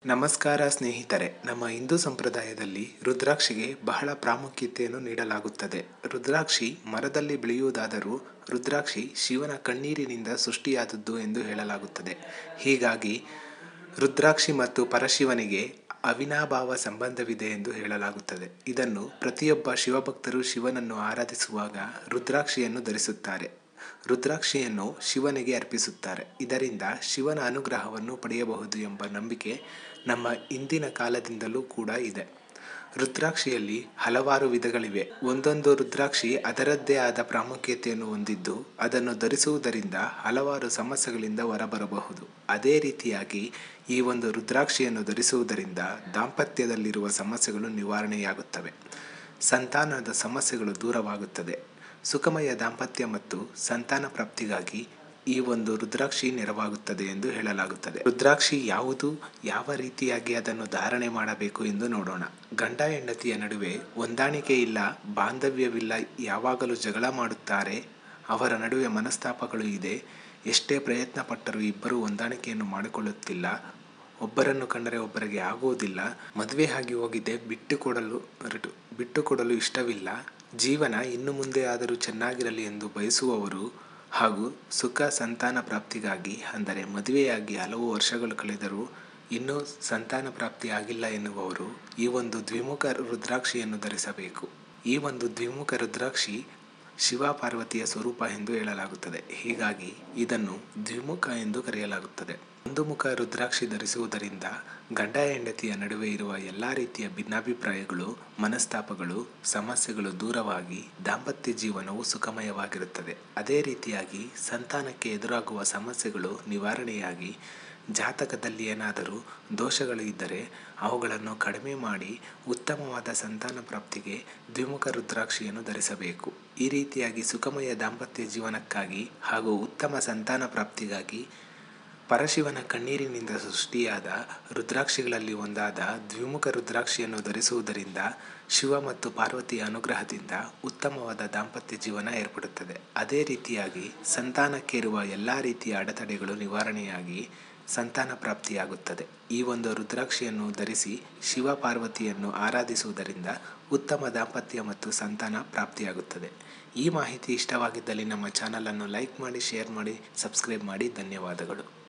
ನಮಸ್ಕಾರ ಸ್ನೇಹಿತರೆ ನಮ್ಮ ಹಿಂದೂ ಸಂಪ್ರದಾಯದಲ್ಲಿ ರುದ್ರಾಕ್ಷಿಗೆ ಬಹಳ ಪ್ರಾಮುಖ್ಯತೆಯನ್ನು ನೀಡಲಾಗುತ್ತದೆ ರುದ್ರಾಕ್ಷಿ ಮರದಲ್ಲಿ ಬೆಳೆಯುವುದಾದರೂ ರುದ್ರಾಕ್ಷಿ ಶಿವನ ಕಣ್ಣೀರಿನಿಂದ ಸೃಷ್ಟಿಯಾದದ್ದು ಎಂದು ಹೇಳಲಾಗುತ್ತದೆ ಹೀಗಾಗಿ ರುದ್ರಾಕ್ಷಿ ಮತ್ತು ಪರಶಿವನಿಗೆ ಅವಿನಾಭಾವ ಸಂಬಂಧವಿದೆ ಎಂದು ಹೇಳಲಾಗುತ್ತದೆ ಇದನ್ನು ಪ್ರತಿಯೊಬ್ಬ ಶಿವಭಕ್ತರು ಶಿವನನ್ನು ಆರಾಧಿಸುವಾಗ ರುದ್ರಾಕ್ಷಿಯನ್ನು ಧರಿಸುತ್ತಾರೆ ರುದ್ರಾಕ್ಷಿಯನ್ನು ಶಿವನಿಗೆ ಅರ್ಪಿಸುತ್ತಾರೆ ಇದರಿಂದ ಶಿವನ ಅನುಗ್ರಹವನ್ನು ಪಡೆಯಬಹುದು ಎಂಬ ನಂಬಿಕೆ ನಮ್ಮ ಇಂದಿನ ಕಾಲದಿಂದಲೂ ಕೂಡ ಇದೆ ರುದ್ರಾಕ್ಷಿಯಲ್ಲಿ ಹಲವಾರು ವಿಧಗಳಿವೆ ಒಂದೊಂದು ರುದ್ರಾಕ್ಷಿ ಅದರದ್ದೇ ಆದ ಪ್ರಾಮುಖ್ಯತೆಯನ್ನು ಹೊಂದಿದ್ದು ಅದನ್ನು ಧರಿಸುವುದರಿಂದ ಹಲವಾರು ಸಮಸ್ಯೆಗಳಿಂದ ಹೊರಬರಬಹುದು ಅದೇ ರೀತಿಯಾಗಿ ಈ ಒಂದು ರುದ್ರಾಕ್ಷಿಯನ್ನು ಧರಿಸುವುದರಿಂದ ದಾಂಪತ್ಯದಲ್ಲಿರುವ ಸಮಸ್ಯೆಗಳು ನಿವಾರಣೆಯಾಗುತ್ತವೆ ಸಂತಾನದ ಸಮಸ್ಯೆಗಳು ದೂರವಾಗುತ್ತದೆ ಸುಖಮಯ ದಾಂಪತ್ಯ ಮತ್ತು ಸಂತಾನ ಪ್ರಾಪ್ತಿಗಾಗಿ ಈ ಒಂದು ರುದ್ರಾಕ್ಷಿ ನೆರವಾಗುತ್ತದೆ ಎಂದು ಹೇಳಲಾಗುತ್ತದೆ ರುದ್ರಾಕ್ಷಿ ಯಾವುದು ಯಾವ ರೀತಿಯಾಗಿ ಅದನ್ನು ಧಾರಣೆ ಮಾಡಬೇಕು ಎಂದು ನೋಡೋಣ ಗಂಡ ಹೆಂಡತಿಯ ನಡುವೆ ಹೊಂದಾಣಿಕೆ ಇಲ್ಲ ಬಾಂಧವ್ಯವಿಲ್ಲ ಯಾವಾಗಲೂ ಜಗಳ ಮಾಡುತ್ತಾರೆ ಅವರ ನಡುವೆ ಮನಸ್ತಾಪಗಳು ಇದೆ ಎಷ್ಟೇ ಪ್ರಯತ್ನ ಪಟ್ಟರೂ ಇಬ್ಬರು ಹೊಂದಾಣಿಕೆಯನ್ನು ಮಾಡಿಕೊಳ್ಳುತ್ತಿಲ್ಲ ಒಬ್ಬರನ್ನು ಕಂಡರೆ ಒಬ್ಬರಿಗೆ ಆಗುವುದಿಲ್ಲ ಮದುವೆ ಆಗಿ ಹೋಗಿದೆ ಬಿಟ್ಟು ಕೊಡಲು ಬಿಟ್ಟು ಕೊಡಲು ಇಷ್ಟವಿಲ್ಲ ಜೀವನ ಇನ್ನು ಮುಂದೆ ಆದರೂ ಚೆನ್ನಾಗಿರಲಿ ಎಂದು ಬಯಸುವವರು ಹಾಗೂ ಸುಖ ಸಂತಾನ ಪ್ರಾಪ್ತಿಗಾಗಿ ಅಂದರೆ ಮದುವೆಯಾಗಿ ಹಲವು ವರ್ಷಗಳು ಕಳೆದರೂ ಇನ್ನೂ ಸಂತಾನ ಪ್ರಾಪ್ತಿ ಆಗಿಲ್ಲ ಎನ್ನುವವರು ಈ ಒಂದು ದ್ವಿಮುಖ ರುದ್ರಾಕ್ಷಿಯನ್ನು ಧರಿಸಬೇಕು ಈ ಒಂದು ದ್ವಿಮುಖ ರುದ್ರಾಕ್ಷಿ ಶಿವ ಪಾರ್ವತಿಯ ಸ್ವರೂಪ ಎಂದು ಹೇಳಲಾಗುತ್ತದೆ ಹೀಗಾಗಿ ಇದನ್ನು ದ್ವಿಮುಖ ಎಂದು ಕರೆಯಲಾಗುತ್ತದೆ ಒಂದು ಮುಖ ರುದ್ರಾಕ್ಷಿ ಧರಿಸುವುದರಿಂದ ಗಂಡ ಹೆಂಡತಿಯ ನಡುವೆ ಇರುವ ಎಲ್ಲ ರೀತಿಯ ಭಿನ್ನಾಭಿಪ್ರಾಯಗಳು ಮನಸ್ತಾಪಗಳು ಸಮಸ್ಯೆಗಳು ದೂರವಾಗಿ ದಾಂಪತ್ಯ ಜೀವನವು ಸುಖಮಯವಾಗಿರುತ್ತದೆ ಅದೇ ರೀತಿಯಾಗಿ ಸಂತಾನಕ್ಕೆ ಎದುರಾಗುವ ಸಮಸ್ಯೆಗಳು ನಿವಾರಣೆಯಾಗಿ ಜಾತಕದಲ್ಲಿ ಏನಾದರೂ ದೋಷಗಳು ಇದ್ದರೆ ಅವುಗಳನ್ನು ಕಡಿಮೆ ಮಾಡಿ ಉತ್ತಮವಾದ ಸಂತಾನ ಪ್ರಾಪ್ತಿಗೆ ದ್ವಿಮುಖ ರುದ್ರಾಕ್ಷಿಯನ್ನು ಧರಿಸಬೇಕು ಈ ರೀತಿಯಾಗಿ ಸುಖಮಯ ದಾಂಪತ್ಯ ಜೀವನಕ್ಕಾಗಿ ಹಾಗೂ ಉತ್ತಮ ಸಂತಾನ ಪ್ರಾಪ್ತಿಗಾಗಿ ಪರಶಿವನ ಕಣ್ಣೀರಿನಿಂದ ಸೃಷ್ಟಿಯಾದ ರುದ್ರಾಕ್ಷಿಗಳಲ್ಲಿ ಒಂದಾದ ದ್ವಿಮುಖ ರುದ್ರಾಕ್ಷಿಯನ್ನು ಧರಿಸುವುದರಿಂದ ಶಿವ ಮತ್ತು ಪಾರ್ವತಿಯ ಅನುಗ್ರಹದಿಂದ ಉತ್ತಮವಾದ ದಾಂಪತ್ಯ ಜೀವನ ಏರ್ಪಡುತ್ತದೆ ಅದೇ ರೀತಿಯಾಗಿ ಸಂತಾನಕ್ಕೆ ಇರುವ ಎಲ್ಲ ರೀತಿಯ ಅಡೆತಡೆಗಳು ನಿವಾರಣೆಯಾಗಿ ಸಂತಾನ ಪ್ರಾಪ್ತಿಯಾಗುತ್ತದೆ ಈ ಒಂದು ರುದ್ರಾಕ್ಷಿಯನ್ನು ಧರಿಸಿ ಶಿವ ಪಾರ್ವತಿಯನ್ನು ಆರಾಧಿಸುವುದರಿಂದ ಉತ್ತಮ ದಾಂಪತ್ಯ ಮತ್ತು ಸಂತಾನ ಪ್ರಾಪ್ತಿಯಾಗುತ್ತದೆ ಈ ಮಾಹಿತಿ ಇಷ್ಟವಾಗಿದ್ದಲ್ಲಿ ನಮ್ಮ ಚಾನಲನ್ನು ಲೈಕ್ ಮಾಡಿ ಶೇರ್ ಮಾಡಿ ಸಬ್ಸ್ಕ್ರೈಬ್ ಮಾಡಿ ಧನ್ಯವಾದಗಳು